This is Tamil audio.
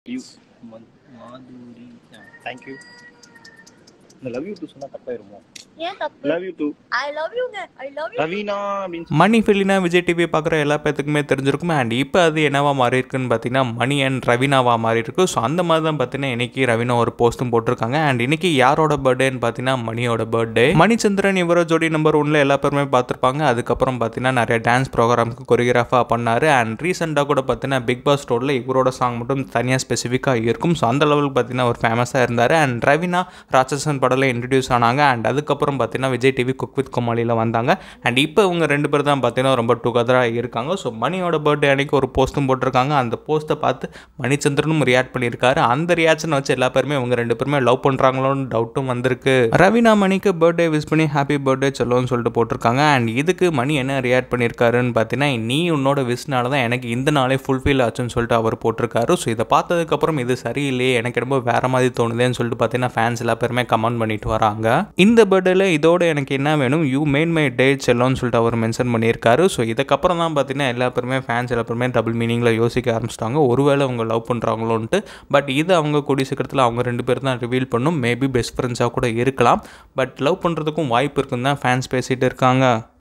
யூ மாதுரி தேங்க்யூ இந்த லவ் யூ டூ சொன்னா தப்பாயிருமோ ஏன் தப்பு love you too I love யூங்க ஐ லவ் யூ ரவீனா அப்படின்னு மணி ஃபில்லினா விஜய் டிவி பார்க்குற எல்லா பேத்துக்குமே தெரிஞ்சிருக்கும் அண்ட் இப்போ அது என்னவா மாறி இருக்குன்னு பார்த்தீங்கன்னா மணி அண்ட் ரவீனாவா மாறி இருக்கு ஸோ அந்த மாதிரி தான் பார்த்தீங்கன்னா இன்னைக்கு ரவீனா ஒரு போஸ்ட்டும் போட்டிருக்காங்க அண்ட் இன்னைக்கு யாரோட பர்த்டேன்னு பார்த்தீங்கன்னா மணியோட பர்த்டே மணிச்சந்திரன் இவர ஜோடி நம்பர் ஒன்ல எல்லா பேருமே பார்த்துருப்பாங்க அதுக்கப்புறம் பார்த்தீங்கன்னா நிறைய டான்ஸ் ப்ரோக்ராம்க்கு கொரியோகிராஃபாக பண்ணாரு அண்ட் ரீசெண்டாக கூட பார்த்தீங்கன்னா பிக் பாஸ் ஸ்டோரில் இவரோட சாங் மட்டும் தனியாக ஸ்பெசிஃபிக்காக இருக்கும் ஸோ அந்த லெவலுக்கு பார்த்தீங்கன்னா ஒரு ஃபேமஸாக இருந்தார் அண்ட் ரவீனா ராட்சசன் படத்தில் இன்ட்ரடியூஸ் ஆனாங்க அண்ட் அதுக்கப்புறம் பார்த்தீங்கன்னா விஜய் டிவி குக் வித் கோமாளியில் வந்தாங்க அண்ட் இப்போ இவங்க ரெண்டு பேர் தான் பார்த்தீங்கன்னா ரொம்ப டுகெதராக இருக்காங்க ஸோ மணியோட பர்த்டே அன்னைக்கு ஒரு போஸ்ட்டும் போட்டிருக்காங்க அந்த போஸ்ட்டை பார்த்து மணிச்சந்திரனும் ரியாக்ட் பண்ணியிருக்காரு அந்த ரியாக்ஷன் வச்சு எல்லா பேருமே இவங்க ரெண்டு பேருமே லவ் பண்ணுறாங்களோன்னு டவுட்டும் வந்திருக்கு ரவீனா மணிக்கு பர்த்டே விஷ் பண்ணி ஹாப்பி பர்த்டே சொல்லணும்னு சொல்லிட்டு போட்டிருக்காங்க அண்ட் இதுக்கு மணி என்ன ரியாக்ட் பண்ணியிருக்காருன்னு பார்த்தீங்கன்னா நீ உன்னோட விஷ்னால தான் எனக்கு இந்த நாளே ஃபுல்ஃபில் ஆச்சுன்னு சொல்லிட்டு அவர் போட்டிருக்காரு ஸோ இதை பார்த்ததுக்கப்புறம் இது சரியில்லையே எனக்கு ரொம்ப வேற மாதிரி தோணுதேன்னு சொல்லிட்டு பார்த்தீங்கன்னா ஃபேன்ஸ் எல்லா பேருமே கமெண்ட் பண்ணிட்டு வராங்க இந்த பர்த்டேல இதோட எனக்கு என்ன வேணும் யூ மேட் மை டே செல்லோன்னு சொல்லிட்டு அவர் மென்ஷன் பண்ணியிருக்காரு ஸோ இதுக்கப்புறம் தான் பார்த்தீங்கன்னா எல்லா பேருமே ஃபேன்ஸ் எல்லா பேருமே டபுள் மீனிங்கில் யோசிக்க ஆரம்பிச்சிட்டாங்க ஒருவேளை அவங்க லவ் பண்ணுறாங்களோன்ட்டு பட் இது அவங்க கூடிய சீக்கிரத்தில் அவங்க ரெண்டு பேர் தான் ரிவீல் பண்ணும் மேபி பெஸ்ட் ஃப்ரெண்ட்ஸாக கூட இருக்கலாம் பட் லவ் பண்ணுறதுக்கும் வாய்ப்பு இருக்குன்னு தான் ஃபேன்ஸ் பேசிகிட்டு இருக்காங்க